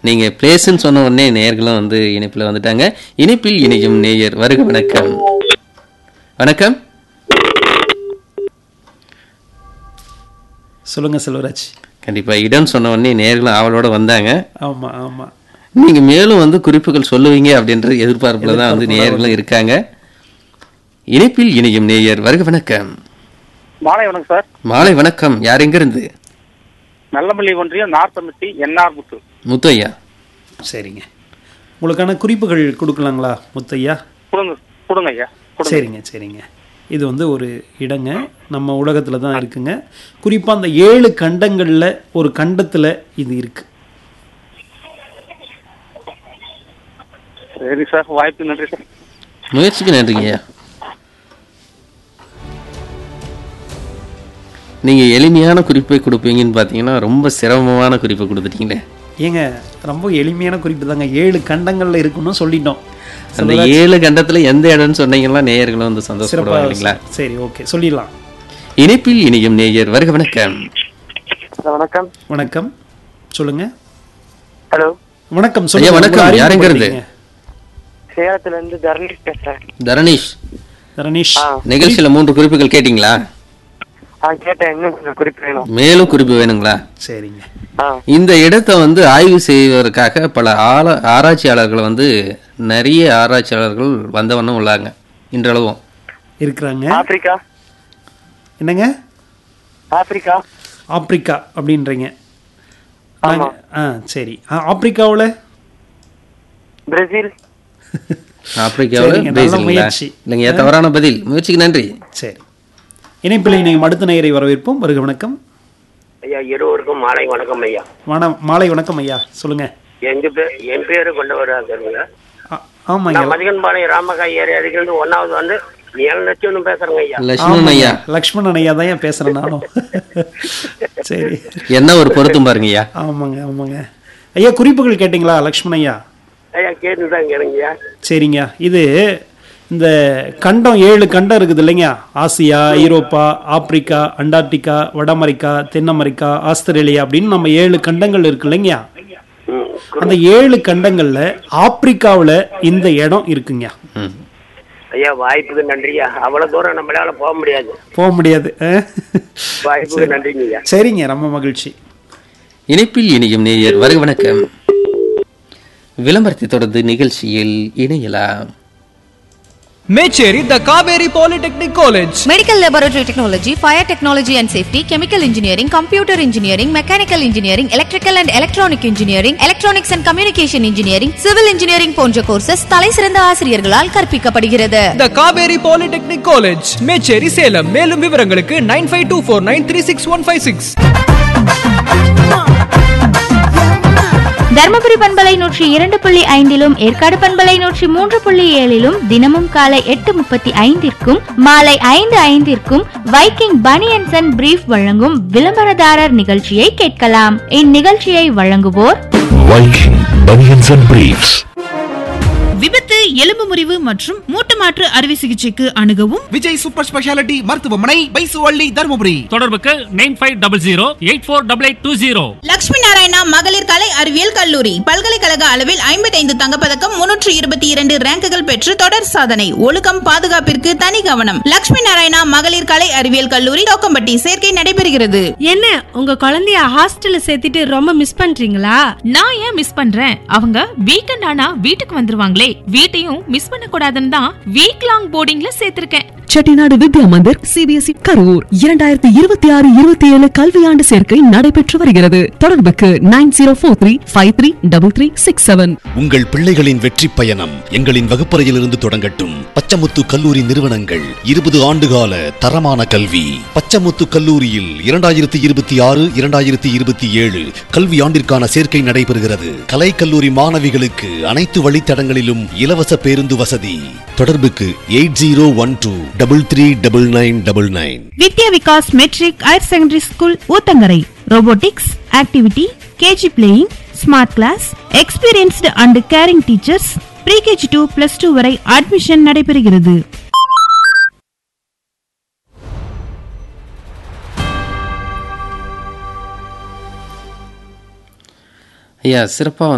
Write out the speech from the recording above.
நீங்க பிளேஸ்ன்னு சொன்ன உடனே நேயர்களும் வந்து இணைப்புல வந்துட்டாங்க இணைப்பில் இணையும் நேயர் வருக வணக்கம் வணக்கம் சொல்லுங்க செல்வராஜ் கண்டிப்பா இடம் சொன்ன உடனே நேயர்களும் ஆவலோட வந்தாங்க ஆமா ஆமா நீங்க மேலும் வந்து குறிப்புகள் சொல்லுவீங்க அப்படின்ற எதிர்பார்ப்புல தான் வந்து நேயர்களும் இருக்காங்க இணைப்பில் இணையும் நேயர் வருக வணக்கம் மாலை வணக்கம் சார் மாலை வணக்கம் யார் எங்க இருந்து நல்லமல்லி ஒன்றியம் நார்த்தமிட்டி என்ஆர் முத்து முத்து ஐயா சரிங்க உங்களுக்கான குறிப்புகள் கொடுக்கலாங்களா முத்தையா கொடுங்க கொடுங்க ஐயா கொடுங்க சரிங்க சரிங்க இது வந்து ஒரு இடங்க நம்ம உலகத்தில் தான் இருக்குங்க குறிப்பாக அந்த ஏழு கண்டங்களில் ஒரு கண்டத்தில் இது இருக்கு சரி சார் வாய்ப்பு நன்றி சார் முயற்சிக்கு நன்றிங்க ஐயா நீங்க எளிமையான குறிப்பை கொடுப்பீங்கன்னு பார்த்தீங்கன்னா ரொம்ப சிரமமான குறிப்பை கொடுத்துட்டீங்களே ஏங்க ரொம்ப எளிமையான குறிப்பு தாங்க ஏழு கண்டங்களில் இருக்குன்னு சொல்லிட்டோம் அந்த ஏழு கண்டத்துல எந்த இடம்னு சொன்னீங்கன்னா நேயர்களும் வந்து சந்தோஷப்படுவாங்க சிறப்பாக இல்லைங்களா சரி ஓகே சொல்லிடலாம் இணைப்பில் இணையும் நேயர் வருக வணக்கம் வணக்கம் வணக்கம் சொல்லுங்க ஹலோ வணக்கம் ஐயா, சொல்லுங்க வணக்கம். உங்களை யார் எங்க இருந்து? அறிமுகப்படுத்திங்க. சேலத்துல இருந்து தர்ணேஷ் பேசுறேன் தரணீஷ் தரணீஷ் நிகழ்ச்சியில மூன்று குறிப்புகள் கேட்டீங்களா ஆ கேட்டேன் இன்னும் கொஞ்சம் குறிப்பு வேணும் மேலும் குறிப்பு வேணுங்களா சரிங்க ஆ இந்த இடத்தை வந்து ஆய்வு செய்வதற்காக பல ஆள ஆராய்ச்சியாளர்கள் வந்து நிறைய ஆராய்ச்சியாளர்கள் வந்த வண்ணம் உள்ளாங்க இன்றளவும் இருக்கிறாங்க ஆப்பிரிக்கா என்னங்க ஆப்பிரிக்கா ஆப்பிரிக்கா அப்படின்றீங்க நாங்க- ஆ சரி ஆ, ஆப்பிரிக்காவுல பிரேசில் ஆப்பிரிக்காவில் சரிங்க, நல்ல பிரேசிலுங்களா முயற்சி. இல்லைங்க தவறான பதில் முயற்சிக்கு நன்றி சரி இணைப்பில் நீங்கள் அடுத்த நேயரை வரவேற்போம் வருக வணக்கம் ஐயா இருவருக்கும் மாலை வணக்கம் ஐயா வண மாலை வணக்கம் ஐயா சொல்லுங்க எங்க பேர் என் பேரு கொண்டவராங்க ஆ- ஆமாங்க நான் மதிகன்பாளையம் ராமகாய் ஏரியா அருகிலிருந்து ஒன்னாவது வந்து ஏழு லட்சம் பேசுறேங்க ஐயா லட்சுமணன் ஐயா லக்ஷ்மணன் ஐயா தான் ஏன் பேசுறேன் நானும் சரி என்ன ஒரு பொருத்தம் பாருங்க ஐயா ஆமாங்க ஆமாங்க ஐயா குறிப்புகள் கேட்டிங்களா லக்ஷ்மண் ஐயா ஐயா கேட்டுதான் கேளுங்கய்யா சரிங்க இது இந்த கண்டம் ஏழு கண்டம் இருக்குது இல்லைங்க ஆசியா ஐரோப்பா ஆப்பிரிக்கா அண்டார்டிகா வட அமெரிக்கா தென் அமெரிக்கா ஆஸ்திரேலியா அப்படின்னு நம்ம ஏழு கண்டங்கள் இருக்கு இல்லைங்க ம். அந்த ஏழு கண்டங்கள்ல ஆப்பிரிக்காவுல இந்த இடம் இருக்குங்க ம். ஐயா வாய்ப்புக்கு நன்றியா அவ்வளவு தூரம் நம்மளால போக முடியாது போக முடியாது அஹ். வாய்ப்புக்கு நன்றிங்க ஐயா சரிங்க ரொம்ப மகிழ்ச்சி இணைப்பில் இணையும் நேயர் வருக வணக்கம் விளம்பரத்தை தொடர்ந்து நிகழ்ச்சியில் இணையலாம் Mecheri the Kaveri polytechnic college Medical Laboratory Technology, Fire Technology and Safety, Chemical Engineering, Computer Engineering, Mechanical Engineering, Electrical and Electronic Engineering, Electronics and Communication Engineering, Civil Engineering போன்ற கோர்சஸ் தலைசிறந்த ஆசிரியர்களால் கற்பிக்கப்படுகிறது the Kaveri polytechnic college Mecheri Salem மேலும் விவரங்களுக்கு nine five two four nine three six one five six Dharmapuri பண்பலை நூற்றி இரண்டு புள்ளி ஐந்திலும் ஏற்காடு பண்பலை நூற்றி மூன்று புள்ளி ஏழிலும் தினமும் காலை எட்டு முப்பத்தி ஐந்திற்கும் மாலை ஐந்து ஐந்திற்கும் வைக்கிங் பனியன்சன் அண்ட் பிரீஃப் வழங்கும் விளம்பரதாரர் நிகழ்ச்சியை கேட்கலாம் இந்நிகழ்ச்சியை வழங்குவோர் Viking Bunions and Briefs. விபத்து எலும்பு முறிவு மற்றும் மூட்டு மாற்று அறுவை சிகிச்சைக்கு அணுகவும் விஜய் சூப்பர் ஸ்பெஷாலிட்டி மருத்துவமனை பைசுவள்ளி தருமபுரி தொடர்புக்கு nine five double zero eight four double eight two zero Lakshmi Narayana மகளிர் கலை அறிவியல் கல்லூரி பல்கலைக்கழக அளவில் ஐம்பத்தைந்து தங்கப்பதக்கம் முன்னூற்று இருபத்தி இரண்டு ரேங்குகள் பெற்று தொடர் சாதனை ஒழுக்கம் பாதுகாப்பிற்கு தனி கவனம் லட்சுமி நாராயணா மகளிர் கலை அறிவியல் கல்லூரி தோக்கம்பட்டி சேர்க்கை நடைபெறுகிறது என்ன உங்க குழந்தைய ஹாஸ்டல்ல சேர்த்துட்டு ரொம்ப மிஸ் பண்றீங்களா நான் ஏன் மிஸ் பண்றேன் அவங்க வீக்கெண்ட் ஆனா வீட்டுக்கு வந்துருவாங்களே வீட்டையும் மிஸ் பண்ண கூடாதுன்னு தான் வீக் லாங் போர்டிங்ல சேர்த்திருக்கேன் செட்டிநாடு வித்யா மந்திர் சிபிஎஸ்இ கரூர் இரண்டாயிரத்தி இருபத்தி ஆறு இருபத்தி ஏழு கல்வியாண்டு சேர்க்கை நடைபெற்று வருகிறது தொடர்புக்கு nine zero four three five three double three six seven உங்கள் பிள்ளைகளின் வெற்றி பயணம் எங்களின் வகுப்பறையிலிருந்து தொடங்கட்டும் பச்சமுத்து கல்லூரி நிறுவனங்கள் இருபது ஆண்டுகால தரமான கல்வி பச்சமுத்து கல்லூரியில் இரண்டாயிரத்தி இருபத்தி ஆறு இரண்டாயிரத்தி இருபத்தி ஏழு கல்வி ஆண்டிற்கான சேர்க்கை நடைபெறுகிறது கலை கல்லூரி மாணவிகளுக்கு அனைத்து வழித்தடங்களிலும் இலவச பேருந்து வசதி தொடர்புக்கு eight zero one two double three double nine double nine Vidya Vikas matric higher secondary school Uthangarai robotics activity KG playing smart class experienced and caring teachers pre KG two plus two வரை அட்மிஷன் நடைபெறுகிறது ஐயா சிறப்பாக